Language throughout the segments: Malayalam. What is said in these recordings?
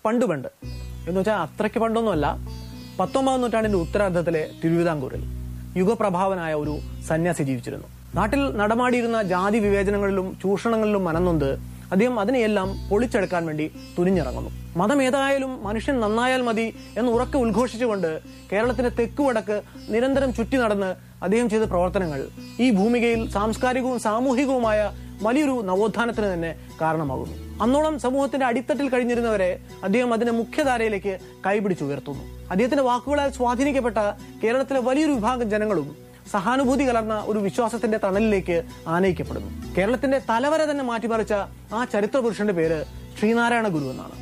പണ്ട് പണ്ട് എന്ന് വെച്ചാൽ അത്രയ്ക്ക് പണ്ടൊന്നുമല്ല പത്തൊമ്പതാം നൂറ്റാണ്ടിന്റെ ഉത്തരാർദ്ധത്തിലെ തിരുവിതാംകൂറിൽ യുഗപ്രഭാവനായ ഒരു സന്യാസി ജീവിച്ചിരുന്നു നാട്ടിൽ നടമാടിയിരുന്ന ജാതി വിവേചനങ്ങളിലും ചൂഷണങ്ങളിലും മനന്നൊന്ത് അദ്ദേഹം അതിനെയെല്ലാം പൊളിച്ചെടുക്കാൻ വേണ്ടി തുനിഞ്ഞിറങ്ങുന്നു മതം ഏതായാലും മനുഷ്യൻ നന്നായാൽ മതി എന്ന് ഉറക്കെ ഉദ്ഘോഷിച്ചുകൊണ്ട് കേരളത്തിന്റെ തെക്കുവടക്ക് നിരന്തരം ചുറ്റി നടന്ന് അദ്ദേഹം ചെയ്ത പ്രവർത്തനങ്ങൾ ഈ ഭൂമികയിൽ സാംസ്കാരികവും സാമൂഹികവുമായ വലിയൊരു നവോത്ഥാനത്തിന് തന്നെ കാരണമാകുന്നു അന്നോളം സമൂഹത്തിന്റെ അടിത്തട്ടിൽ കഴിഞ്ഞിരുന്നവരെ അദ്ദേഹം അതിന്റെ മുഖ്യധാരയിലേക്ക് കൈപിടിച്ചുയർത്തുന്നു അദ്ദേഹത്തിന്റെ വാക്കുകളാൽ സ്വാധീനിക്കപ്പെട്ട കേരളത്തിലെ വലിയൊരു വിഭാഗം ജനങ്ങളും സഹാനുഭൂതി കലർന്ന ഒരു വിശ്വാസത്തിന്റെ തണലിലേക്ക് ആനയിക്കപ്പെടുന്നു കേരളത്തിന്റെ തലവര തന്നെ മാറ്റിമറിച്ച ആ ചരിത്ര പുരുഷന്റെ പേര് ശ്രീനാരായണ ഗുരു എന്നാണ്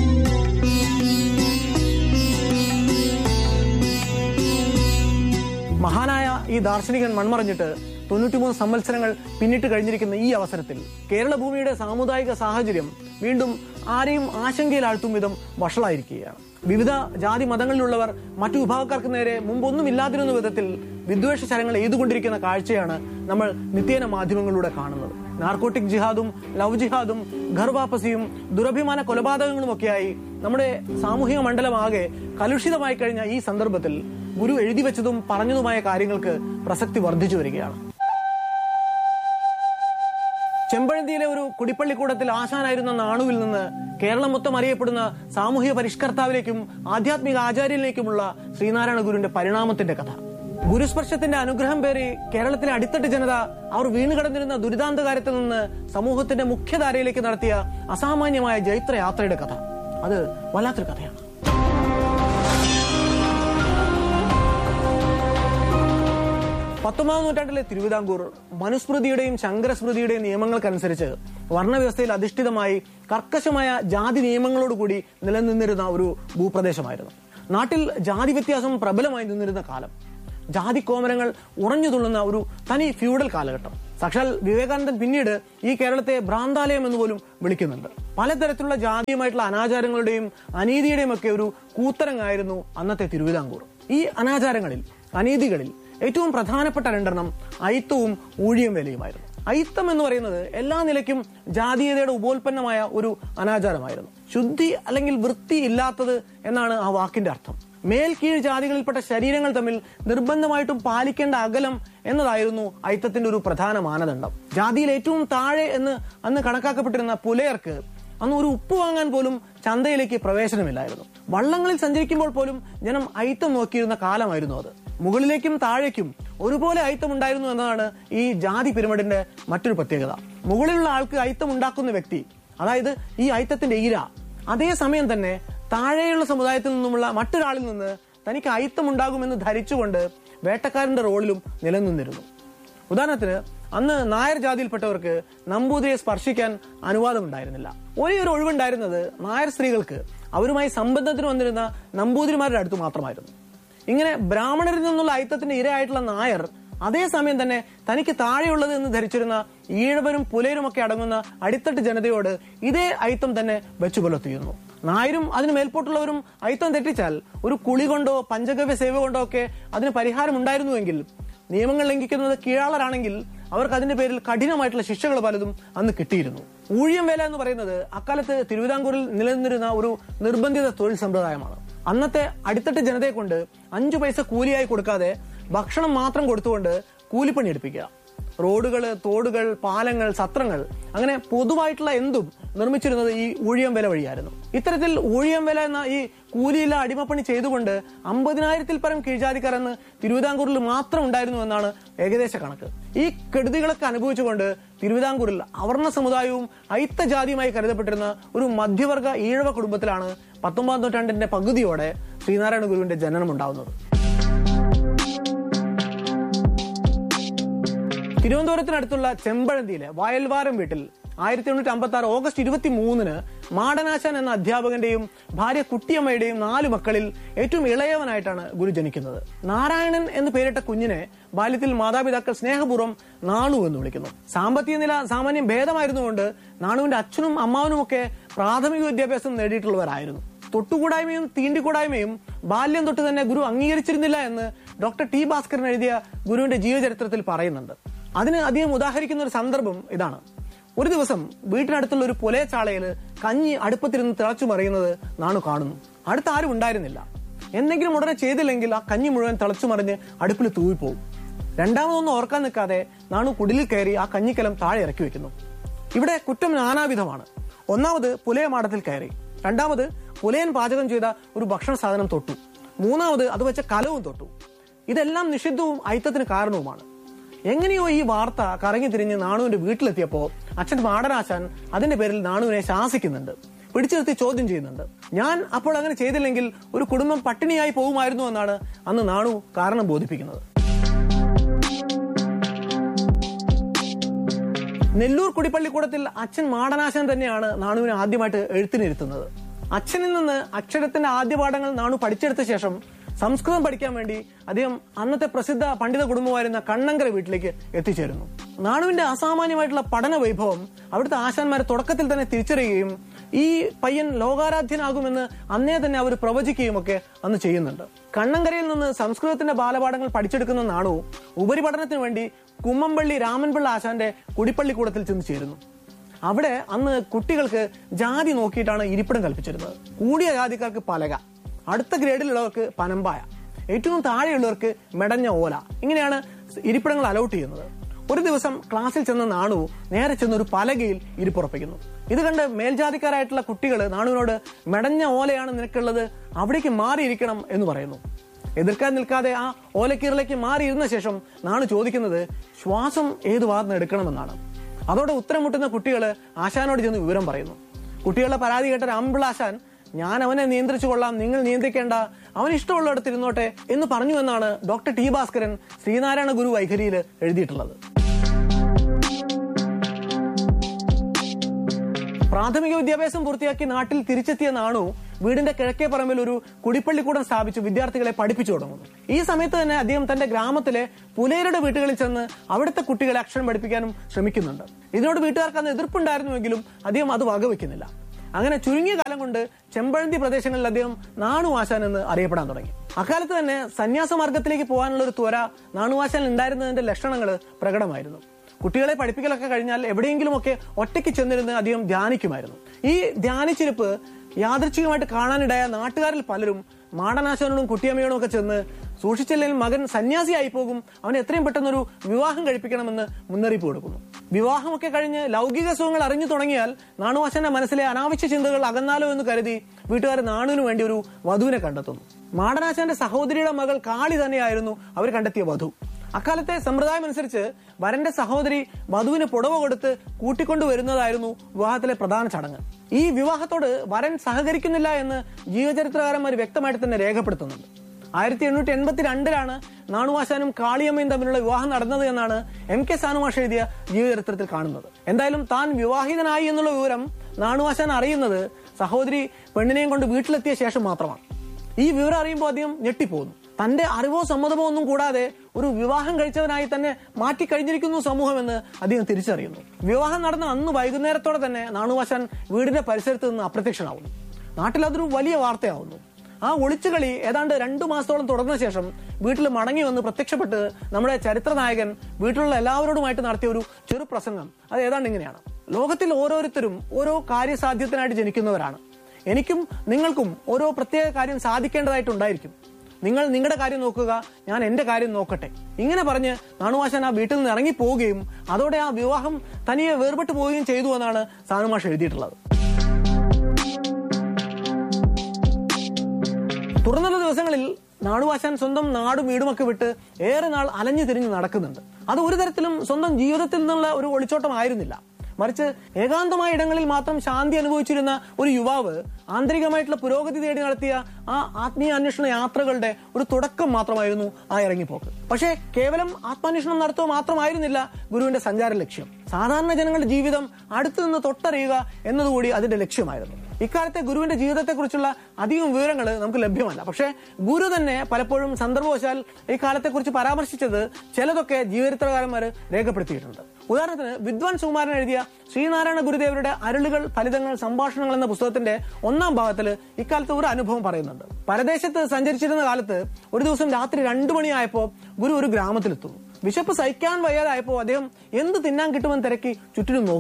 മഹാനായ ഈ ദാർശനികൻ മൺമറഞ്ഞിട്ട് തൊണ്ണൂറ്റിമൂന്ന് സംവത്സരങ്ങൾ പിന്നിട്ട് കഴിഞ്ഞിരിക്കുന്ന ഈ അവസരത്തിൽ കേരള ഭൂമിയുടെ സാമുദായിക സാഹചര്യം വീണ്ടും ആരെയും ആശങ്കയിലാഴ്ത്തും വിധം വഷളായിരിക്കുകയാണ് വിവിധ ജാതി മതങ്ങളിലുള്ളവർ മറ്റു വിഭാഗക്കാർക്ക് നേരെ മുമ്പൊന്നും ഇല്ലാതിരുന്ന വിധത്തിൽ വിദ്വേഷ ശരങ്ങൾ എയ്തുകൊണ്ടിരിക്കുന്ന കാഴ്ചയാണ് നമ്മൾ നിത്യേന മാധ്യമങ്ങളിലൂടെ കാണുന്നത് നാർക്കോട്ടിക് ജിഹാദും ലവ് ജിഹാദും ഘർവാപ്പസിയും ദുരഭിമാന കൊലപാതകങ്ങളും ഒക്കെയായി നമ്മുടെ സാമൂഹിക മണ്ഡലമാകെ കലുഷിതമായി കഴിഞ്ഞ ഈ സന്ദർഭത്തിൽ ഗുരു എഴുതി വെച്ചതും പറഞ്ഞതുമായ കാര്യങ്ങൾക്ക് പ്രസക്തി വർദ്ധിച്ചു വരികയാണ് ചെമ്പഴന്തിയിലെ ഒരു കുടിപ്പള്ളിക്കൂടത്തിൽ ആശാനായിരുന്ന നാണുവിൽ നിന്ന് കേരളം മൊത്തം അറിയപ്പെടുന്ന സാമൂഹിക പരിഷ്കർത്താവിലേക്കും ആധ്യാത്മിക ആചാര്യനിലേക്കുമുള്ള ശ്രീനാരായണ ഗുരുവിന്റെ പരിണാമത്തിന്റെ കഥ ഗുരുസ്പർശത്തിന്റെ അനുഗ്രഹം പേറി കേരളത്തിലെ അടിത്തട്ട് ജനത അവർ വീണുകിടന്നിരുന്ന ദുരിതാന്തകാര്യത്തിൽ നിന്ന് സമൂഹത്തിന്റെ മുഖ്യധാരയിലേക്ക് നടത്തിയ അസാമാന്യമായ ജൈത്രയാത്രയുടെ കഥ അത് വല്ലാത്തൊരു കഥയാണ് പത്തൊമ്പതാം നൂറ്റാണ്ടിലെ തിരുവിതാംകൂർ മനുസ്മൃതിയുടെയും ശങ്കരസ്മൃതിയുടെയും നിയമങ്ങൾക്കനുസരിച്ച് വർണ്ണവ്യവസ്ഥയിൽ അധിഷ്ഠിതമായി കർക്കശമായ ജാതി നിയമങ്ങളോടുകൂടി നിലനിന്നിരുന്ന ഒരു ഭൂപ്രദേശമായിരുന്നു നാട്ടിൽ ജാതി വ്യത്യാസം പ്രബലമായി നിന്നിരുന്ന കാലം ജാതി കോമരങ്ങൾ ഉറഞ്ഞു തുള്ളുന്ന ഒരു തനി ഫ്യൂഡൽ കാലഘട്ടം സാക്ഷാൽ വിവേകാനന്ദൻ പിന്നീട് ഈ കേരളത്തെ ഭ്രാന്താലയം എന്ന് പോലും വിളിക്കുന്നുണ്ട് പലതരത്തിലുള്ള ജാതീയമായിട്ടുള്ള അനാചാരങ്ങളുടെയും അനീതിയുടെയും ഒക്കെ ഒരു കൂത്തരങ്ങായിരുന്നു അന്നത്തെ തിരുവിതാംകൂർ ഈ അനാചാരങ്ങളിൽ അനീതികളിൽ ഏറ്റവും പ്രധാനപ്പെട്ട രണ്ടെണ്ണം അയിത്തവും ഊഴിയം വേലയുമായിരുന്നു അയിത്തം എന്ന് പറയുന്നത് എല്ലാ നിലയ്ക്കും ജാതീയതയുടെ ഉപോൽപ്പന്നമായ ഒരു അനാചാരമായിരുന്നു ശുദ്ധി അല്ലെങ്കിൽ വൃത്തി ഇല്ലാത്തത് എന്നാണ് ആ വാക്കിന്റെ അർത്ഥം മേൽ കീഴ് ജാതികളിൽപ്പെട്ട ശരീരങ്ങൾ തമ്മിൽ നിർബന്ധമായിട്ടും പാലിക്കേണ്ട അകലം എന്നതായിരുന്നു അയിത്തത്തിന്റെ ഒരു പ്രധാന മാനദണ്ഡം ജാതിയിൽ ഏറ്റവും താഴെ എന്ന് അന്ന് കണക്കാക്കപ്പെട്ടിരുന്ന പുലയർക്ക് അന്ന് ഒരു ഉപ്പ് വാങ്ങാൻ പോലും ചന്തയിലേക്ക് പ്രവേശനമില്ലായിരുന്നു വള്ളങ്ങളിൽ സഞ്ചരിക്കുമ്പോൾ പോലും ജനം അയിത്തം നോക്കിയിരുന്ന കാലമായിരുന്നു അത് മുകളിലേക്കും താഴേക്കും ഒരുപോലെ അയിത്തം ഉണ്ടായിരുന്നു എന്നതാണ് ഈ ജാതി പിരമിഡിന്റെ മറ്റൊരു പ്രത്യേകത മുകളിലുള്ള ആൾക്ക് അയിത്തം ഉണ്ടാക്കുന്ന വ്യക്തി അതായത് ഈ അയിത്തത്തിന്റെ ഈര അതേസമയം തന്നെ താഴെയുള്ള സമുദായത്തിൽ നിന്നുമുള്ള മറ്റൊരാളിൽ നിന്ന് തനിക്ക് അയിത്തം ഉണ്ടാകുമെന്ന് ധരിച്ചുകൊണ്ട് വേട്ടക്കാരന്റെ റോളിലും നിലനിന്നിരുന്നു ഉദാഹരണത്തിന് അന്ന് നായർ ജാതിയിൽപ്പെട്ടവർക്ക് നമ്പൂതിരിയെ സ്പർശിക്കാൻ അനുവാദമുണ്ടായിരുന്നില്ല ഒരേ ഒരു ഒഴിവുണ്ടായിരുന്നത് നായർ സ്ത്രീകൾക്ക് അവരുമായി സംബന്ധത്തിന് വന്നിരുന്ന നമ്പൂതിരിമാരുടെ അടുത്ത് മാത്രമായിരുന്നു ഇങ്ങനെ ബ്രാഹ്മണരിൽ നിന്നുള്ള അയിത്തത്തിന്റെ ഇരയായിട്ടുള്ള നായർ അതേസമയം തന്നെ തനിക്ക് താഴെയുള്ളത് എന്ന് ധരിച്ചിരുന്ന ഈഴവരും പുലയരുമൊക്കെ അടങ്ങുന്ന അടിത്തട്ട് ജനതയോട് ഇതേ അയിത്തം തന്നെ വെച്ചു പുലർത്തിയിരുന്നു നായരും അതിന് മേൽപോട്ടുള്ളവരും അയിത്തം തെറ്റിച്ചാൽ ഒരു കുളി കൊണ്ടോ പഞ്ചഗവ്യ സേവ കൊണ്ടോ ഒക്കെ അതിന് പരിഹാരം ഉണ്ടായിരുന്നുവെങ്കിൽ നിയമങ്ങൾ ലംഘിക്കുന്നത് കീഴാളരാണെങ്കിൽ അവർക്ക് അതിന്റെ പേരിൽ കഠിനമായിട്ടുള്ള ശിക്ഷകൾ പലതും അന്ന് കിട്ടിയിരുന്നു ഊഴിയം വേല എന്ന് പറയുന്നത് അക്കാലത്ത് തിരുവിതാംകൂറിൽ നിലനിന്നിരുന്ന ഒരു നിർബന്ധിത തൊഴിൽ സമ്പ്രദായമാണ് അന്നത്തെ അടിത്തട്ട് ജനതയെ കൊണ്ട് അഞ്ചു പൈസ കൂലിയായി കൊടുക്കാതെ ഭക്ഷണം മാത്രം കൊടുത്തുകൊണ്ട് കൂലിപ്പണി എടുപ്പിക്കുക റോഡുകൾ തോടുകൾ പാലങ്ങൾ സത്രങ്ങൾ അങ്ങനെ പൊതുവായിട്ടുള്ള എന്തും നിർമ്മിച്ചിരുന്നത് ഈ ഊഴിയം വില വഴിയായിരുന്നു ഇത്തരത്തിൽ ഊഴിയം വില എന്ന ഈ കൂലിയില്ല അടിമപ്പണി ചെയ്തുകൊണ്ട് അമ്പതിനായിരത്തിൽ പരം കീഴ്ജാതിക്കാർ എന്ന് തിരുവിതാംകൂറിൽ മാത്രം ഉണ്ടായിരുന്നു എന്നാണ് ഏകദേശ കണക്ക് ഈ കെടുതികളൊക്കെ അനുഭവിച്ചുകൊണ്ട് തിരുവിതാംകൂറിൽ അവർണ സമുദായവും അയിത്ത ജാതിയുമായി കരുതപ്പെട്ടിരുന്ന ഒരു മധ്യവർഗ ഈഴവ കുടുംബത്തിലാണ് പത്തൊമ്പതാം നൂറ്റാണ്ടിന്റെ പകുതിയോടെ ശ്രീനാരായണ ഗുരുവിന്റെ ജനനം ഉണ്ടാവുന്നത് തിരുവനന്തപുരത്തിനടുത്തുള്ള ചെമ്പഴന്തിയിലെ വയൽവാരം വീട്ടിൽ ആയിരത്തി എണ്ണൂറ്റി അമ്പത്തി ആറ് ഓഗസ്റ്റ് ഇരുപത്തി മൂന്നിന് മാടനാശാൻ എന്ന അധ്യാപകന്റെയും ഭാര്യ കുട്ടിയമ്മയുടെയും നാല് മക്കളിൽ ഏറ്റവും ഇളയവനായിട്ടാണ് ഗുരു ജനിക്കുന്നത് നാരായണൻ എന്ന് പേരിട്ട കുഞ്ഞിനെ ബാല്യത്തിൽ മാതാപിതാക്കൾ സ്നേഹപൂർവ്വം നാണു എന്ന് വിളിക്കുന്നു സാമ്പത്തിക നില സാമാന്യം ഭേദമായിരുന്നുകൊണ്ട് നാണുവിന്റെ അച്ഛനും അമ്മാവനും ഒക്കെ പ്രാഥമിക വിദ്യാഭ്യാസം നേടിയിട്ടുള്ളവരായിരുന്നു തൊട്ടുകൂടായ്മയും തീണ്ടിക്കൂടായ്മയും ബാല്യം തൊട്ട് തന്നെ ഗുരു അംഗീകരിച്ചിരുന്നില്ല എന്ന് ഡോക്ടർ ടി ഭാസ്കരൻ എഴുതിയ ഗുരുവിന്റെ ജീവചരിത്രത്തിൽ പറയുന്നുണ്ട് അതിന് അധികം ഉദാഹരിക്കുന്ന ഒരു സന്ദർഭം ഇതാണ് ഒരു ദിവസം വീട്ടിനടുത്തുള്ള ഒരു പുലയച്ചാളയിൽ കഞ്ഞി അടുപ്പത്തിരുന്ന് തിളച്ചു മറിയുന്നത് നാണു കാണുന്നു അടുത്ത ആരും ഉണ്ടായിരുന്നില്ല എന്തെങ്കിലും ഉടനെ ചെയ്തില്ലെങ്കിൽ ആ കഞ്ഞി മുഴുവൻ തിളച്ചു മറിഞ്ഞ് അടുപ്പിൽ തൂവിപ്പോവും രണ്ടാമതൊന്നും ഓർക്കാൻ നിൽക്കാതെ നാണു കുടിലിൽ കയറി ആ കഞ്ഞിക്കലം താഴെ ഇറക്കി വെക്കുന്നു ഇവിടെ കുറ്റം നാനാവിധമാണ് ഒന്നാമത് പുലയ മാടത്തിൽ കയറി രണ്ടാമത് പുലയൻ പാചകം ചെയ്ത ഒരു ഭക്ഷണ സാധനം തൊട്ടു മൂന്നാമത് അത് വെച്ച കലവും തൊട്ടു ഇതെല്ലാം നിഷിദ്ധവും അയിത്തത്തിന് കാരണവുമാണ് എങ്ങനെയോ ഈ വാർത്ത കറങ്ങി തിരിഞ്ഞ് നാണുവിന്റെ വീട്ടിലെത്തിയപ്പോ അച്ഛൻ മാടനാശാൻ അതിന്റെ പേരിൽ നാണുവിനെ ശാസിക്കുന്നുണ്ട് പിടിച്ചു നിർത്തി ചോദ്യം ചെയ്യുന്നുണ്ട് ഞാൻ അപ്പോൾ അങ്ങനെ ചെയ്തില്ലെങ്കിൽ ഒരു കുടുംബം പട്ടിണിയായി പോകുമായിരുന്നു എന്നാണ് അന്ന് നാണു കാരണം ബോധിപ്പിക്കുന്നത് നെല്ലൂർ കുടിപ്പള്ളിക്കൂടത്തിൽ അച്ഛൻ മാടനാശൻ തന്നെയാണ് നാണുവിനെ ആദ്യമായിട്ട് എഴുത്തിനിരുത്തുന്നത് അച്ഛനിൽ നിന്ന് അക്ഷരത്തിന്റെ ആദ്യ പാഠങ്ങൾ നാണു പഠിച്ചെടുത്ത ശേഷം സംസ്കൃതം പഠിക്കാൻ വേണ്ടി അദ്ദേഹം അന്നത്തെ പ്രസിദ്ധ പണ്ഡിത കുടുംബമായിരുന്ന കണ്ണങ്കര വീട്ടിലേക്ക് എത്തിച്ചേരുന്നു നാണുവിന്റെ അസാമാന്യമായിട്ടുള്ള പഠന വൈഭവം അവിടുത്തെ ആശാന്മാരെ തുടക്കത്തിൽ തന്നെ തിരിച്ചറിയുകയും ഈ പയ്യൻ ലോകാരാധ്യനാകുമെന്ന് അന്നേ തന്നെ അവർ പ്രവചിക്കുകയും ഒക്കെ അന്ന് ചെയ്യുന്നുണ്ട് കണ്ണങ്കരയിൽ നിന്ന് സംസ്കൃതത്തിന്റെ ബാലപാഠങ്ങൾ പഠിച്ചെടുക്കുന്ന നാണു ഉപരിപഠനത്തിന് വേണ്ടി കുമ്മമ്പള്ളി രാമൻപിള്ള ആശാന്റെ കുടിപ്പള്ളിക്കൂടത്തിൽ ചെന്ന് ചേരുന്നു അവിടെ അന്ന് കുട്ടികൾക്ക് ജാതി നോക്കിയിട്ടാണ് ഇരിപ്പിടം കൽപ്പിച്ചിരുന്നത് കൂടിയ ജാതിക്കാർക്ക് പലക അടുത്ത ഗ്രേഡിലുള്ളവർക്ക് പനമ്പായ ഏറ്റവും താഴെയുള്ളവർക്ക് മെടഞ്ഞ ഓല ഇങ്ങനെയാണ് ഇരിപ്പിടങ്ങൾ അലൗട്ട് ചെയ്യുന്നത് ഒരു ദിവസം ക്ലാസ്സിൽ ചെന്ന നാണു നേരെ ചെന്ന് ഒരു പലകയിൽ ഇരിപ്പുറപ്പിക്കുന്നു ഇത് കണ്ട് മേൽജാതിക്കാരായിട്ടുള്ള കുട്ടികൾ നാണുവിനോട് മെടഞ്ഞ ഓലയാണ് നിനക്കുള്ളത് അവിടേക്ക് മാറിയിരിക്കണം എന്ന് പറയുന്നു എതിർക്കാൻ നിൽക്കാതെ ആ ഓലക്കീറിലേക്ക് മാറിയിരുന്ന ശേഷം നാണു ചോദിക്കുന്നത് ശ്വാസം ഏത് വാർന്ന് എടുക്കണമെന്നാണ് അതോടെ ഉത്തരം മുട്ടുന്ന കുട്ടികൾ ആശാനോട് ചെന്ന് വിവരം പറയുന്നു കുട്ടികളുടെ പരാതി കേട്ട രാമപിള്ള ആശാൻ ഞാൻ അവനെ നിയന്ത്രിച്ചു കൊള്ളാം നിങ്ങൾ നിയന്ത്രിക്കേണ്ട അവൻ ഇഷ്ടമുള്ളിടത്ത് ഇരുന്നോട്ടെ എന്ന് പറഞ്ഞു എന്നാണ് ഡോക്ടർ ടി ഭാസ്കരൻ ശ്രീനാരായണ ഗുരു വൈഖരിയിൽ എഴുതിയിട്ടുള്ളത് പ്രാഥമിക വിദ്യാഭ്യാസം പൂർത്തിയാക്കി നാട്ടിൽ തിരിച്ചെത്തിയ നാണു വീടിന്റെ കിഴക്കേ പറമ്പിൽ ഒരു കുടിപ്പള്ളിക്കൂടം സ്ഥാപിച്ച് വിദ്യാർത്ഥികളെ പഠിപ്പിച്ചു തുടങ്ങുന്നു ഈ സമയത്ത് തന്നെ അദ്ദേഹം തന്റെ ഗ്രാമത്തിലെ പുലേരുടെ വീട്ടുകളിൽ ചെന്ന് അവിടുത്തെ കുട്ടികളെ അക്ഷരം പഠിപ്പിക്കാനും ശ്രമിക്കുന്നുണ്ട് ഇതിനോട് വീട്ടുകാർക്ക് അന്ന് എതിർപ്പുണ്ടായിരുന്നുവെങ്കിലും അദ്ദേഹം അത് വകവെക്കുന്നില്ല അങ്ങനെ ചുരുങ്ങിയ കാലം കൊണ്ട് ചെമ്പഴന്തി പ്രദേശങ്ങളിൽ അദ്ദേഹം നാണു ആശാൻ എന്ന് അറിയപ്പെടാൻ തുടങ്ങി അക്കാലത്ത് തന്നെ സന്യാസ മാർഗത്തിലേക്ക് പോകാനുള്ള ഒരു ത്വര നാണു ആശാൻ ഉണ്ടായിരുന്നതിന്റെ ലക്ഷണങ്ങൾ പ്രകടമായിരുന്നു കുട്ടികളെ പഠിപ്പിക്കലൊക്കെ കഴിഞ്ഞാൽ എവിടെയെങ്കിലുമൊക്കെ ഒറ്റയ്ക്ക് ചെന്നിരുന്ന് അധികം ധ്യാനിക്കുമായിരുന്നു ഈ ധ്യാനിച്ചിരിപ്പ് യാദൃച്ഛികമായിട്ട് കാണാനിടയ നാട്ടുകാരിൽ പലരും മാടനാശാനോടും കുട്ടിയമ്മയോടും ഒക്കെ ചെന്ന് സൂക്ഷിച്ചില്ലെങ്കിൽ മകൻ സന്യാസിയായി പോകും അവന് എത്രയും പെട്ടെന്നൊരു വിവാഹം കഴിപ്പിക്കണമെന്ന് മുന്നറിയിപ്പ് കൊടുക്കുന്നു വിവാഹമൊക്കെ കഴിഞ്ഞ് ലൗകിക സുഖങ്ങൾ അറിഞ്ഞു തുടങ്ങിയാൽ നാണുവാശന്റെ മനസ്സിലെ അനാവശ്യ ചിന്തകൾ അകന്നാലോ എന്ന് കരുതി വീട്ടുകാർ നാണുവിന് വേണ്ടി ഒരു വധുവിനെ കണ്ടെത്തുന്നു മാടനാശാന്റെ സഹോദരിയുടെ മകൾ കാളി തന്നെയായിരുന്നു അവർ കണ്ടെത്തിയ വധു അക്കാലത്തെ സമ്പ്രദായം അനുസരിച്ച് വരന്റെ സഹോദരി വധുവിന് പുടവ കൊടുത്ത് കൂട്ടിക്കൊണ്ടുവരുന്നതായിരുന്നു വിവാഹത്തിലെ പ്രധാന ചടങ്ങ് ഈ വിവാഹത്തോട് വരൻ സഹകരിക്കുന്നില്ല എന്ന് ജീവചരിത്രകാരന്മാർ വ്യക്തമായിട്ട് തന്നെ രേഖപ്പെടുത്തുന്നുണ്ട് ആയിരത്തി എണ്ണൂറ്റി എൺപത്തി രണ്ടിലാണ് നാണുവാശാനും കാളിയമ്മയും തമ്മിലുള്ള വിവാഹം നടന്നത് എന്നാണ് എം കെ സാനുമാഷ എഴുതിയ ജീവചരിത്രത്തിൽ കാണുന്നത് എന്തായാലും താൻ വിവാഹിതനായി എന്നുള്ള വിവരം നാണുവാശാൻ അറിയുന്നത് സഹോദരി പെണ്ണിനെയും കൊണ്ട് വീട്ടിലെത്തിയ ശേഷം മാത്രമാണ് ഈ വിവരം അറിയുമ്പോൾ അദ്ദേഹം ഞെട്ടിപ്പോകുന്നു തന്റെ അറിവോ സമ്മതമോ ഒന്നും കൂടാതെ ഒരു വിവാഹം കഴിച്ചവനായി തന്നെ മാറ്റി കഴിഞ്ഞിരിക്കുന്നു സമൂഹം എന്ന് അദ്ദേഹം തിരിച്ചറിയുന്നു വിവാഹം നടന്ന അന്ന് വൈകുന്നേരത്തോടെ തന്നെ നാണുവാശാൻ വീടിന്റെ പരിസരത്ത് നിന്ന് അപ്രത്യക്ഷനാവുന്നു നാട്ടിൽ അതൊരു വലിയ വാർത്തയാവുന്നു ആ ഒളിച്ചുകളി ഏതാണ്ട് രണ്ടു മാസത്തോളം തുടർന്ന ശേഷം വീട്ടിൽ മടങ്ങി വന്ന് പ്രത്യക്ഷപ്പെട്ട് നമ്മുടെ ചരിത്ര നായകൻ വീട്ടിലുള്ള എല്ലാവരോടുമായിട്ട് നടത്തിയ ഒരു ചെറു പ്രസംഗം അത് ഏതാണ്ട് ഇങ്ങനെയാണ് ലോകത്തിൽ ഓരോരുത്തരും ഓരോ കാര്യസാധ്യത്തിനായിട്ട് ജനിക്കുന്നവരാണ് എനിക്കും നിങ്ങൾക്കും ഓരോ പ്രത്യേക കാര്യം സാധിക്കേണ്ടതായിട്ടുണ്ടായിരിക്കും നിങ്ങൾ നിങ്ങളുടെ കാര്യം നോക്കുക ഞാൻ എന്റെ കാര്യം നോക്കട്ടെ ഇങ്ങനെ പറഞ്ഞ് നാണുവാശൻ ആ വീട്ടിൽ നിന്ന് ഇറങ്ങി പോവുകയും അതോടെ ആ വിവാഹം തനിയെ വേർപെട്ടു പോവുകയും ചെയ്തു എന്നാണ് സാനുമാഷ് എഴുതിയിട്ടുള്ളത് തുടർന്നുള്ള ദിവസങ്ങളിൽ നാടുവാശാൻ സ്വന്തം നാടും വീടുമൊക്കെ വിട്ട് ഏറെ നാൾ അലഞ്ഞു തിരിഞ്ഞ് നടക്കുന്നുണ്ട് അത് ഒരു തരത്തിലും സ്വന്തം ജീവിതത്തിൽ നിന്നുള്ള ഒരു ഒളിച്ചോട്ടമായിരുന്നില്ല മറിച്ച് ഏകാന്തമായ ഇടങ്ങളിൽ മാത്രം ശാന്തി അനുഭവിച്ചിരുന്ന ഒരു യുവാവ് ആന്തരികമായിട്ടുള്ള പുരോഗതി തേടി നടത്തിയ ആ ആത്മീയ അന്വേഷണ യാത്രകളുടെ ഒരു തുടക്കം മാത്രമായിരുന്നു ആ ഇറങ്ങിപ്പോക്ക് പക്ഷേ കേവലം ആത്മാന്വേഷണം നടത്തുക മാത്രമായിരുന്നില്ല ഗുരുവിന്റെ സഞ്ചാര ലക്ഷ്യം സാധാരണ ജനങ്ങളുടെ ജീവിതം അടുത്തു നിന്ന് തൊട്ടറിയുക എന്നതുകൂടി അതിന്റെ ലക്ഷ്യമായിരുന്നു ഇക്കാലത്തെ ഗുരുവിന്റെ ജീവിതത്തെക്കുറിച്ചുള്ള അധികം വിവരങ്ങൾ നമുക്ക് ലഭ്യമല്ല പക്ഷേ ഗുരു തന്നെ പലപ്പോഴും സന്ദർഭവശാൽ ഈ കാലത്തെക്കുറിച്ച് പരാമർശിച്ചത് ചിലതൊക്കെ ജീവചരിത്രകാരന്മാർ രേഖപ്പെടുത്തിയിട്ടുണ്ട് ഉദാഹരണത്തിന് വിദ്വാൻ സുകുമാരൻ എഴുതിയ ശ്രീനാരായണ ഗുരുദേവരുടെ അരുളുകൾ ഫലിതങ്ങൾ സംഭാഷണങ്ങൾ എന്ന പുസ്തകത്തിന്റെ ഒന്നാം ഭാഗത്തിൽ ഇക്കാലത്ത് ഒരു അനുഭവം പറയുന്നുണ്ട് പരദേശത്ത് സഞ്ചരിച്ചിരുന്ന കാലത്ത് ഒരു ദിവസം രാത്രി രണ്ടു മണിയായപ്പോൾ ഗുരു ഒരു ഗ്രാമത്തിലെത്തുന്നു വിശപ്പ് സഹിക്കാൻ വയ്യാതായപ്പോൾ അദ്ദേഹം എന്ത് തിന്നാൻ കിട്ടുമെന്ന് തിരക്കി ചുറ്റിനും നോക്കുന്നു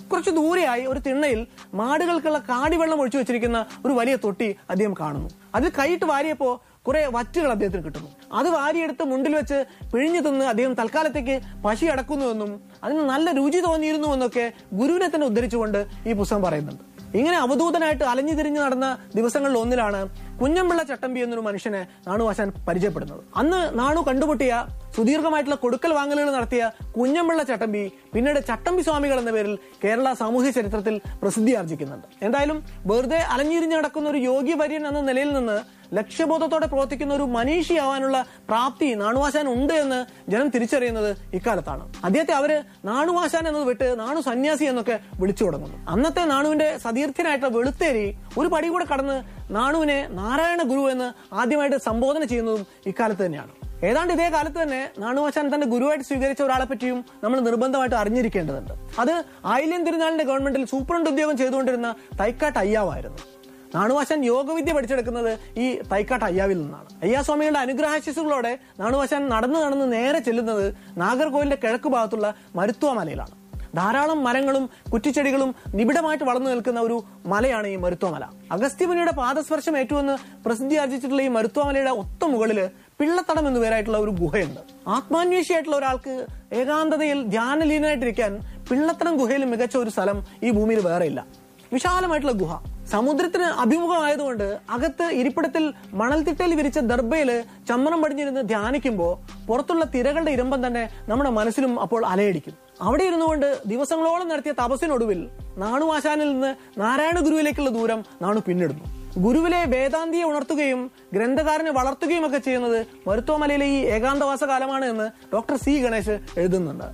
കുറച്ച് ദൂരെയായി ഒരു തിണ്ണയിൽ മാടുകൾക്കുള്ള കാടിവെള്ളം ഒഴിച്ചു വെച്ചിരിക്കുന്ന ഒരു വലിയ തൊട്ടി അദ്ദേഹം കാണുന്നു അതിൽ കൈയിട്ട് വാരിയപ്പോ കുറെ വറ്റുകൾ അദ്ദേഹത്തിന് കിട്ടുന്നു അത് വാരിയെടുത്ത് മുണ്ടിൽ വെച്ച് പിഴിഞ്ഞു തിന്ന് അദ്ദേഹം തൽക്കാലത്തേക്ക് പശി അടക്കുന്നുവെന്നും അതിന് നല്ല രുചി തോന്നിയിരുന്നുവെന്നൊക്കെ ഗുരുവിനെ തന്നെ ഉദ്ധരിച്ചുകൊണ്ട് ഈ പുസ്തകം പറയുന്നുണ്ട് ഇങ്ങനെ അവധൂതനായിട്ട് അലഞ്ഞു തിരിഞ്ഞു നടന്ന ദിവസങ്ങളിൽ ഒന്നിലാണ് കുഞ്ഞമ്പിള്ള ചട്ടമ്പി എന്നൊരു മനുഷ്യനെ നാണു ആശാൻ പരിചയപ്പെടുന്നത് അന്ന് നാണു കണ്ടുമുട്ടിയ സുദീർഘമായിട്ടുള്ള കൊടുക്കൽ വാങ്ങലുകൾ നടത്തിയ കുഞ്ഞമ്പിള്ള ചട്ടമ്പി പിന്നീട് ചട്ടമ്പി സ്വാമികൾ എന്ന പേരിൽ കേരള സാമൂഹ്യ ചരിത്രത്തിൽ പ്രസിദ്ധി ആർജിക്കുന്നുണ്ട് എന്തായാലും വെറുതെ അലഞ്ഞിരിഞ്ഞ് നടക്കുന്ന ഒരു യോഗി വര്യൻ എന്ന നിലയിൽ നിന്ന് ലക്ഷ്യബോധത്തോടെ പ്രവർത്തിക്കുന്ന ഒരു മനീഷിയാവാനുള്ള പ്രാപ്തി നാണുവാശാൻ ഉണ്ട് എന്ന് ജനം തിരിച്ചറിയുന്നത് ഇക്കാലത്താണ് അദ്ദേഹത്തെ അവര് നാണുവാശാൻ എന്നത് വിട്ട് നാണു സന്യാസി എന്നൊക്കെ വിളിച്ചു തുടങ്ങുന്നു അന്നത്തെ നാണുവിന്റെ സതീർത്ഥ്യനായിട്ടുള്ള വെളുത്തേരി ഒരു പടി കൂടെ കടന്ന് നാണുവിനെ നാരായണ ഗുരു എന്ന് ആദ്യമായിട്ട് സംബോധന ചെയ്യുന്നതും ഇക്കാലത്ത് തന്നെയാണ് ഏതാണ്ട് ഇതേ കാലത്ത് തന്നെ നാണുവാശാൻ തന്റെ ഗുരുവായിട്ട് സ്വീകരിച്ച ഒരാളെ പറ്റിയും നമ്മൾ നിർബന്ധമായിട്ട് അറിഞ്ഞിരിക്കേണ്ടതുണ്ട് അത് ആയില്യം തിരുനാളിന്റെ ഗവൺമെന്റിൽ സൂപ്രണ്ട് ഉദ്യോഗം ചെയ്തുകൊണ്ടിരുന്ന തൈക്കാട്ട് അയ്യാവായിരുന്നു നാണുവാശാൻ യോഗവിദ്യ പഠിച്ചെടുക്കുന്നത് ഈ തൈക്കാട്ട് അയ്യാവിൽ നിന്നാണ് അയ്യാസ്വാമികളുടെ അനുഗ്രഹാശിസുകളോടെ നാണുവാശാൻ നടന്നു നടന്ന് നേരെ ചെല്ലുന്നത് നാഗർകോവിലിന്റെ കിഴക്ക് ഭാഗത്തുള്ള മരുത്വ മലയിലാണ് ധാരാളം മരങ്ങളും കുറ്റിച്ചെടികളും നിബിഡമായിട്ട് വളർന്നു നിൽക്കുന്ന ഒരു മലയാണ് ഈ മരുത്വമല അഗസ്ത്യമുനിയുടെ പാദസ്പർശം ഏറ്റുവെന്ന് പ്രസിദ്ധി ആർജിച്ചിട്ടുള്ള ഈ മരുത്വമലയുടെ ഒത്ത മുകളില് പിള്ളത്തടം എന്നു പേരായിട്ടുള്ള ഒരു ഗുഹയുണ്ട് ആത്മാന്വേഷിയായിട്ടുള്ള ഒരാൾക്ക് ഏകാന്തതയിൽ ധ്യാനലീനായിട്ടിരിക്കാൻ പിള്ളത്തടം ഗുഹയിൽ മികച്ച ഒരു സ്ഥലം ഈ ഭൂമിയിൽ വേറെയില്ല വിശാലമായിട്ടുള്ള ഗുഹ സമുദ്രത്തിന് അഭിമുഖമായതുകൊണ്ട് അകത്ത് ഇരിപ്പിടത്തിൽ മണൽത്തിട്ടയിൽ വിരിച്ച ദർബയില് ചമ്മണം പടിഞ്ഞിരുന്ന് ധ്യാനിക്കുമ്പോൾ പുറത്തുള്ള തിരകളുടെ ഇരമ്പം തന്നെ നമ്മുടെ മനസ്സിലും അപ്പോൾ അലയടിക്കും അവിടെ ഇരുന്നുകൊണ്ട് ദിവസങ്ങളോളം നടത്തിയ തപസ്സിനൊടുവിൽ നാണുവാശാനിൽ നിന്ന് നാരായണ ഗുരുവിലേക്കുള്ള ദൂരം നാണു പിന്നിടുന്നു ഗുരുവിലെ വേദാന്തിയെ ഉണർത്തുകയും ഗ്രന്ഥകാരനെ വളർത്തുകയും ഒക്കെ ചെയ്യുന്നത് മരുത്തോമലയിലെ ഈ ഏകാന്തവാസ കാലമാണ് എന്ന് ഡോക്ടർ സി ഗണേശ് എഴുതുന്നുണ്ട്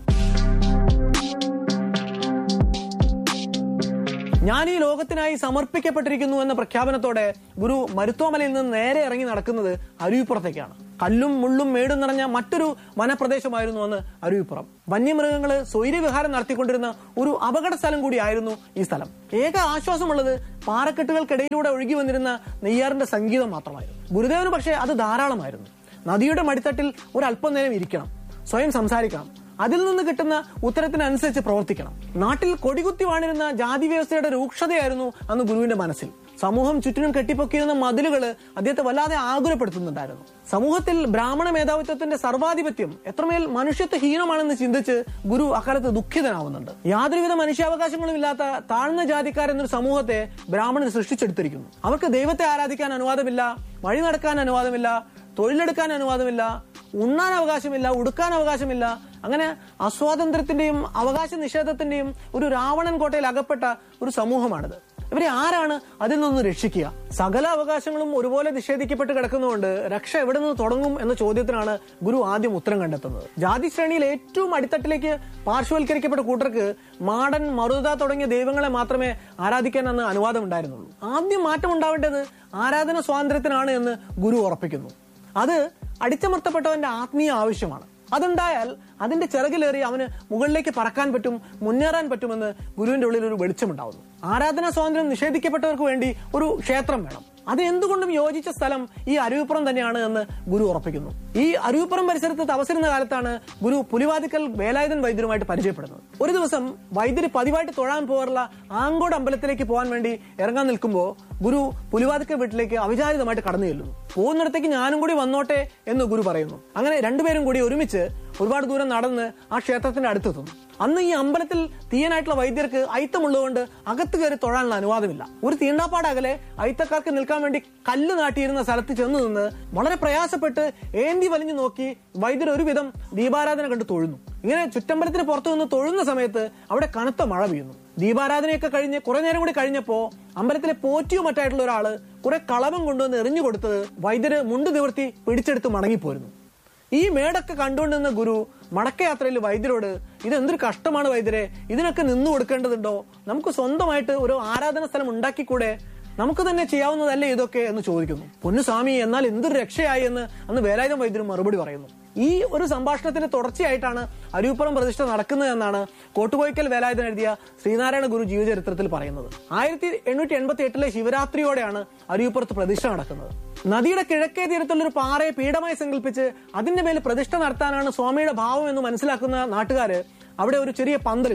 ഞാൻ ഈ ലോകത്തിനായി സമർപ്പിക്കപ്പെട്ടിരിക്കുന്നു എന്ന പ്രഖ്യാപനത്തോടെ ഗുരു മരുത്തോമലയിൽ നിന്ന് നേരെ ഇറങ്ങി നടക്കുന്നത് അരുവിപ്പുറത്തേക്കാണ് കല്ലും മുള്ളും മേടും നിറഞ്ഞ മറ്റൊരു വനപ്രദേശമായിരുന്നു അന്ന് അരുവിപ്പുറം വന്യമൃഗങ്ങള് സ്വൈര്യവിഹാരം നടത്തിക്കൊണ്ടിരുന്ന ഒരു അപകട സ്ഥലം കൂടിയായിരുന്നു ഈ സ്ഥലം ഏക ആശ്വാസമുള്ളത് പാറക്കെട്ടുകൾക്കിടയിലൂടെ ഒഴുകി വന്നിരുന്ന നെയ്യാറിന്റെ സംഗീതം മാത്രമായിരുന്നു ഗുരുദേവന് പക്ഷേ അത് ധാരാളമായിരുന്നു നദിയുടെ മടിത്തട്ടിൽ ഒരു അല്പം നേരം ഇരിക്കണം സ്വയം സംസാരിക്കണം അതിൽ നിന്ന് കിട്ടുന്ന ഉത്തരത്തിനനുസരിച്ച് പ്രവർത്തിക്കണം നാട്ടിൽ കൊടികുത്തി വാണിരുന്ന ജാതി വ്യവസ്ഥയുടെ രൂക്ഷതയായിരുന്നു അന്ന് ഗുരുവിന്റെ മനസ്സിൽ സമൂഹം ചുറ്റിനും കെട്ടിപ്പൊക്കിയിരുന്ന മതിലുകള് അദ്ദേഹത്തെ വല്ലാതെ ആകുലപ്പെടുത്തുന്നുണ്ടായിരുന്നു സമൂഹത്തിൽ ബ്രാഹ്മണ മേധാവിത്വത്തിന്റെ സർവാധിപത്യം എത്രമേൽ മനുഷ്യത്വഹീനമാണെന്ന് ചിന്തിച്ച് ഗുരു അക്കാലത്ത് ദുഃഖിതനാവുന്നുണ്ട് യാതൊരുവിധ മനുഷ്യാവകാശങ്ങളും ഇല്ലാത്ത താഴ്ന്ന ജാതിക്കാരെന്നൊരു സമൂഹത്തെ ബ്രാഹ്മണൻ സൃഷ്ടിച്ചെടുത്തിരിക്കുന്നു അവർക്ക് ദൈവത്തെ ആരാധിക്കാൻ അനുവാദമില്ല വഴി നടക്കാൻ അനുവാദമില്ല തൊഴിലെടുക്കാൻ അനുവാദമില്ല ഉണ്ണാൻ അവകാശമില്ല ഉടുക്കാൻ അവകാശമില്ല അങ്ങനെ അസ്വാതന്ത്ര്യത്തിന്റെയും അവകാശ നിഷേധത്തിന്റെയും ഒരു രാവണൻ കോട്ടയിൽ അകപ്പെട്ട ഒരു സമൂഹമാണിത് ഇവരെ ആരാണ് അതിൽ നിന്ന് രക്ഷിക്കുക സകല അവകാശങ്ങളും ഒരുപോലെ നിഷേധിക്കപ്പെട്ട് കിടക്കുന്നതുകൊണ്ട് രക്ഷ എവിടെ നിന്ന് തുടങ്ങും എന്ന ചോദ്യത്തിനാണ് ഗുരു ആദ്യം ഉത്തരം കണ്ടെത്തുന്നത് ജാതി ശ്രേണിയിൽ ഏറ്റവും അടിത്തട്ടിലേക്ക് പാർശ്വവൽക്കരിക്കപ്പെട്ട കൂട്ടർക്ക് മാടൻ മറുത തുടങ്ങിയ ദൈവങ്ങളെ മാത്രമേ ആരാധിക്കാൻ അന്ന് അനുവാദം ഉണ്ടായിരുന്നുള്ളൂ ആദ്യം മാറ്റം ഉണ്ടാവേണ്ടത് ആരാധന സ്വാതന്ത്ര്യത്തിനാണ് എന്ന് ഗുരു ഉറപ്പിക്കുന്നു അത് അടിച്ചമർത്തപ്പെട്ടവന്റെ ആത്മീയ ആവശ്യമാണ് അതുണ്ടായാൽ അതിന്റെ ചിറകിലേറി അവന് മുകളിലേക്ക് പറക്കാൻ പറ്റും മുന്നേറാൻ പറ്റുമെന്ന് ഗുരുവിന്റെ ഉള്ളിൽ ഒരു വെളിച്ചമുണ്ടാവുന്നു ആരാധനാ സ്വാതന്ത്ര്യം നിഷേധിക്കപ്പെട്ടവർക്ക് വേണ്ടി ഒരു ക്ഷേത്രം വേണം അത് എന്തുകൊണ്ടും യോജിച്ച സ്ഥലം ഈ അരുവിപ്പുറം തന്നെയാണ് എന്ന് ഗുരു ഉറപ്പിക്കുന്നു ഈ അരുവിപ്പുറം പരിസരത്ത് തപസിരുന്ന കാലത്താണ് ഗുരു പുലിവാതിക്കൽ വേലായുധൻ വൈദ്യരുമായിട്ട് പരിചയപ്പെടുന്നത് ഒരു ദിവസം വൈദ്യര് പതിവായിട്ട് തൊഴാൻ പോകാറുള്ള ആങ്കോട് അമ്പലത്തിലേക്ക് പോകാൻ വേണ്ടി ഇറങ്ങാൻ നിൽക്കുമ്പോൾ ഗുരു പുലിവാതിക്കൽ വീട്ടിലേക്ക് അവിചാരിതമായിട്ട് കടന്നു ചെല്ലുന്നു പോകുന്നിടത്തേക്ക് ഞാനും കൂടി വന്നോട്ടെ എന്ന് ഗുരു പറയുന്നു അങ്ങനെ രണ്ടുപേരും കൂടി ഒരുമിച്ച് ഒരുപാട് ദൂരം നടന്ന് ആ ക്ഷേത്രത്തിന്റെ അടുത്തെത്തുന്നു അന്ന് ഈ അമ്പലത്തിൽ തീയനായിട്ടുള്ള വൈദ്യർക്ക് അയിത്തമുള്ളതുകൊണ്ട് അകത്ത് കയറി തൊഴാനുള്ള അനുവാദമില്ല ഒരു തീണ്ടാപ്പാട് അകലെ അയിത്തക്കാർക്ക് നിൽക്കാൻ വേണ്ടി കല്ല് നാട്ടിയിരുന്ന സ്ഥലത്ത് ചെന്ന് നിന്ന് വളരെ പ്രയാസപ്പെട്ട് ഏന്തി വലിഞ്ഞു നോക്കി വൈദ്യർ ഒരുവിധം ദീപാരാധന കണ്ട് തൊഴുന്നു ഇങ്ങനെ ചുറ്റമ്പലത്തിന് പുറത്തു നിന്ന് തൊഴുന്ന സമയത്ത് അവിടെ കനത്ത മഴ പെയ്യുന്നു ദീപാരാധനയൊക്കെ കഴിഞ്ഞ് കുറെ നേരം കൂടി കഴിഞ്ഞപ്പോ അമ്പലത്തിലെ പോറ്റിയോ മറ്റായിട്ടുള്ള ഒരാള് കുറെ കളവം കൊണ്ടുവന്ന് എറിഞ്ഞു കൊടുത്തത് വൈദ്യര് മുണ്ട് നിവർത്തി പിടിച്ചെടുത്ത് മടങ്ങിപ്പോരുന്നു ഈ മേടൊക്കെ കണ്ടുകൊണ്ടിരുന്ന ഗുരു മടക്കയാത്രയിൽ വൈദ്യരോട് ഇതെന്തൊരു കഷ്ടമാണ് വൈദ്യരെ ഇതിനൊക്കെ നിന്നു കൊടുക്കേണ്ടതുണ്ടോ നമുക്ക് സ്വന്തമായിട്ട് ഒരു ആരാധന സ്ഥലം ഉണ്ടാക്കിക്കൂടെ നമുക്ക് തന്നെ ചെയ്യാവുന്നതല്ലേ ഇതൊക്കെ എന്ന് ചോദിക്കുന്നു പൊന്നുസ്വാമി എന്നാൽ എന്തൊരു രക്ഷയായി എന്ന് അന്ന് വേലായുധം വൈദ്യരും മറുപടി പറയുന്നു ഈ ഒരു സംഭാഷണത്തിന്റെ തുടർച്ചയായിട്ടാണ് അരൂപ്പുറം പ്രതിഷ്ഠ നടക്കുന്നത് എന്നാണ് കോട്ടുകോയ്ക്കൽ വേലായുധൻ എഴുതിയ ശ്രീനാരായണ ഗുരു ജീവചരിത്രത്തിൽ പറയുന്നത് ആയിരത്തി എണ്ണൂറ്റി എൺപത്തി എട്ടിലെ ശിവരാത്രിയോടെയാണ് അരൂപ്പുറത്ത് പ്രതിഷ്ഠ നടക്കുന്നത് നദിയുടെ കിഴക്കേ തീരത്തുള്ള ഒരു പാറയെ പീഠമായി സങ്കല്പിച്ച് അതിന്റെ മേൽ പ്രതിഷ്ഠ നടത്താനാണ് സ്വാമിയുടെ ഭാവം എന്ന് മനസ്സിലാക്കുന്ന നാട്ടുകാര് അവിടെ ഒരു ചെറിയ പന്തൽ കിട്ടുന്നു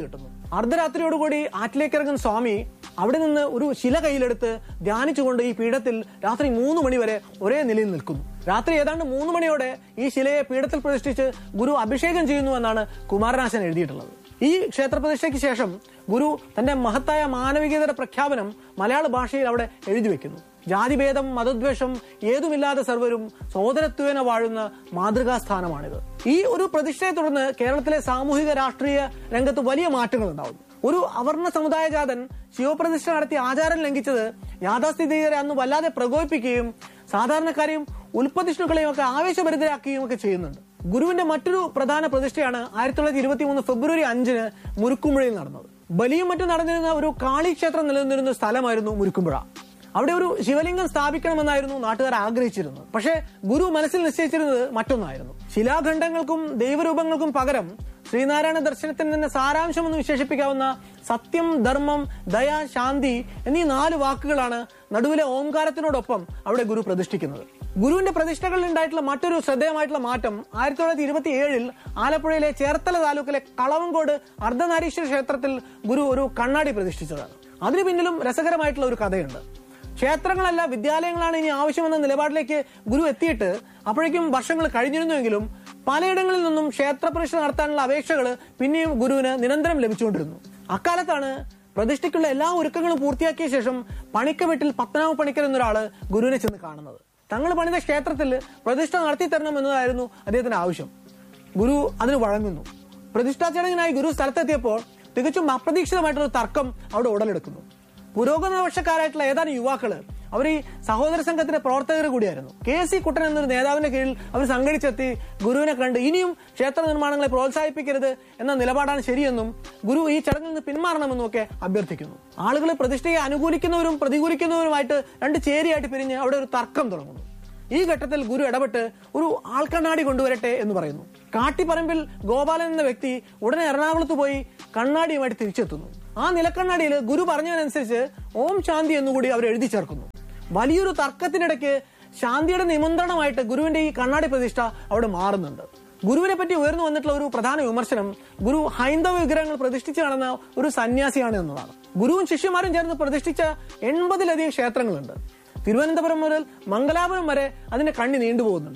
അർദ്ധരാത്രിയോടുകൂടി ആറ്റിലേക്ക് ഇറങ്ങുന്ന സ്വാമി അവിടെ നിന്ന് ഒരു ശില കയ്യിലെടുത്ത് ധ്യാനിച്ചുകൊണ്ട് ഈ പീഠത്തിൽ രാത്രി മൂന്ന് മണി വരെ ഒരേ നിലയിൽ നിൽക്കുന്നു രാത്രി ഏതാണ്ട് മൂന്ന് മണിയോടെ ഈ ശിലയെ പീഠത്തിൽ പ്രതിഷ്ഠിച്ച് ഗുരു അഭിഷേകം ചെയ്യുന്നു എന്നാണ് കുമാരനാശൻ എഴുതിയിട്ടുള്ളത് ഈ ക്ഷേത്രപ്രതിഷ്ഠയ്ക്ക് ശേഷം ഗുരു തന്റെ മഹത്തായ മാനവികതയുടെ പ്രഖ്യാപനം മലയാള ഭാഷയിൽ അവിടെ എഴുതി വെക്കുന്നു ജാതിഭേദം മതദ്വേഷം ഏതുമില്ലാതെ സർവരും സോദരത്വേന വാഴുന്ന മാതൃകാ സ്ഥാനമാണിത് ഈ ഒരു പ്രതിഷ്ഠയെ തുടർന്ന് കേരളത്തിലെ സാമൂഹിക രാഷ്ട്രീയ രംഗത്ത് വലിയ മാറ്റങ്ങൾ ഉണ്ടാവുന്നു ഒരു അവർണ സമുദായ ജാതൻ ശിവപ്രതിഷ്ഠ നടത്തി ആചാരം ലംഘിച്ചത് യാഥാസ്ഥിതികരെ അന്ന് വല്ലാതെ പ്രകോപിപ്പിക്കുകയും സാധാരണക്കാരെയും ഉൽപ്പതിഷ്ണുക്കളെയും ഒക്കെ ആവേശഭരിതരാക്കുകയും ഒക്കെ ചെയ്യുന്നുണ്ട് ഗുരുവിന്റെ മറ്റൊരു പ്രധാന പ്രതിഷ്ഠയാണ് ആയിരത്തി തൊള്ളായിരത്തി ഇരുപത്തി മൂന്ന് ഫെബ്രുവരി അഞ്ചിന് മുരുക്കുമ്പുഴയിൽ നടന്നത് ബലിയും മറ്റും നടന്നിരുന്ന ഒരു കാളിക്ഷേത്രം നിലനിന്നിരുന്ന സ്ഥലമായിരുന്നു മുരുക്കുമ്പുഴ അവിടെ ഒരു ശിവലിംഗം സ്ഥാപിക്കണമെന്നായിരുന്നു നാട്ടുകാർ ആഗ്രഹിച്ചിരുന്നത് പക്ഷേ ഗുരു മനസ്സിൽ നിശ്ചയിച്ചിരുന്നത് മറ്റൊന്നായിരുന്നു ശിലാഖണ്ഡങ്ങൾക്കും ദൈവരൂപങ്ങൾക്കും പകരം ശ്രീനാരായണ ദർശനത്തിന് തന്നെ സാരാംശം എന്ന് വിശേഷിപ്പിക്കാവുന്ന സത്യം ധർമ്മം ദയ ശാന്തി എന്നീ നാല് വാക്കുകളാണ് നടുവിലെ ഓംകാരത്തിനോടൊപ്പം അവിടെ ഗുരു പ്രതിഷ്ഠിക്കുന്നത് ഗുരുവിന്റെ പ്രതിഷ്ഠകളിൽ ഉണ്ടായിട്ടുള്ള മറ്റൊരു ശ്രദ്ധേയമായിട്ടുള്ള മാറ്റം ആയിരത്തി തൊള്ളായിരത്തി ഇരുപത്തി ഏഴിൽ ആലപ്പുഴയിലെ ചേർത്തല താലൂക്കിലെ കളവങ്കോട് അർദ്ധനാരീശ്വര ക്ഷേത്രത്തിൽ ഗുരു ഒരു കണ്ണാടി പ്രതിഷ്ഠിച്ചതാണ് അതിനു പിന്നിലും രസകരമായിട്ടുള്ള ഒരു കഥയുണ്ട് ക്ഷേത്രങ്ങളല്ല വിദ്യാലയങ്ങളാണ് ഇനി ആവശ്യമെന്ന നിലപാടിലേക്ക് ഗുരു എത്തിയിട്ട് അപ്പോഴേക്കും വർഷങ്ങൾ കഴിഞ്ഞിരുന്നുവെങ്കിലും പലയിടങ്ങളിൽ നിന്നും ക്ഷേത്രപ്രതിഷ്ഠ നടത്താനുള്ള അപേക്ഷകൾ പിന്നെയും ഗുരുവിന് നിരന്തരം ലഭിച്ചുകൊണ്ടിരുന്നു അക്കാലത്താണ് പ്രതിഷ്ഠയ്ക്കുള്ള എല്ലാ ഒരുക്കങ്ങളും പൂർത്തിയാക്കിയ ശേഷം പണിക്കവീട്ടിൽ പത്മനാഭ പണിക്കർ എന്നൊരാള് ഗുരുവിനെ ചെന്ന് കാണുന്നത് തങ്ങൾ പണിത ക്ഷേത്രത്തിൽ പ്രതിഷ്ഠ നടത്തി തരണം എന്നതായിരുന്നു അദ്ദേഹത്തിന്റെ ആവശ്യം ഗുരു അതിന് വഴങ്ങുന്നു പ്രതിഷ്ഠാ ചടങ്ങിനായി ഗുരു സ്ഥലത്തെത്തിയപ്പോൾ തികച്ചും അപ്രതീക്ഷിതമായിട്ടുള്ള തർക്കം അവിടെ ഉടലെടുക്കുന്നു പുരോഗമനപക്ഷക്കാരായിട്ടുള്ള ഏതാനും യുവാക്കള് അവർ ഈ സഹോദര സംഘത്തിന്റെ പ്രവർത്തകർ കൂടിയായിരുന്നു കെ സി കുട്ടൻ എന്നൊരു നേതാവിന്റെ കീഴിൽ അവർ സംഘടിച്ചെത്തി ഗുരുവിനെ കണ്ട് ഇനിയും ക്ഷേത്ര നിർമ്മാണങ്ങളെ പ്രോത്സാഹിപ്പിക്കരുത് എന്ന നിലപാടാണ് ശരിയെന്നും ഗുരു ഈ ചടങ്ങിൽ നിന്ന് പിന്മാറണമെന്നും ഒക്കെ അഭ്യർത്ഥിക്കുന്നു ആളുകൾ പ്രതിഷ്ഠയെ അനുകൂലിക്കുന്നവരും പ്രതികൂലിക്കുന്നവരുമായിട്ട് രണ്ട് ചേരിയായിട്ട് പിരിഞ്ഞ് അവിടെ ഒരു തർക്കം തുടങ്ങുന്നു ഈ ഘട്ടത്തിൽ ഗുരു ഇടപെട്ട് ഒരു ആൾക്കണ്ണാടി കൊണ്ടുവരട്ടെ എന്ന് പറയുന്നു കാട്ടിപ്പറമ്പിൽ ഗോപാലൻ എന്ന വ്യക്തി ഉടനെ എറണാകുളത്ത് പോയി കണ്ണാടിയുമായിട്ട് തിരിച്ചെത്തുന്നു ആ നിലക്കണ്ണാടിയിൽ ഗുരു പറഞ്ഞതിനനുസരിച്ച് ഓം ശാന്തി എന്നുകൂടി അവർ എഴുതി ചേർക്കുന്നു വലിയൊരു തർക്കത്തിനിടയ്ക്ക് ശാന്തിയുടെ നിമന്ത്രണമായിട്ട് ഗുരുവിന്റെ ഈ കണ്ണാടി പ്രതിഷ്ഠ അവിടെ മാറുന്നുണ്ട് ഗുരുവിനെ പറ്റി ഉയർന്നു വന്നിട്ടുള്ള ഒരു പ്രധാന വിമർശനം ഗുരു ഹൈന്ദവ വിഗ്രഹങ്ങൾ പ്രതിഷ്ഠിച്ചു കാണുന്ന ഒരു സന്യാസിയാണ് എന്നതാണ് ഗുരുവും ശിഷ്യന്മാരും ചേർന്ന് പ്രതിഷ്ഠിച്ച എൺപതിലധികം ക്ഷേത്രങ്ങളുണ്ട് തിരുവനന്തപുരം മുതൽ മംഗലാപുരം വരെ അതിന്റെ കണ്ണി നീണ്ടുപോകുന്നുണ്ട്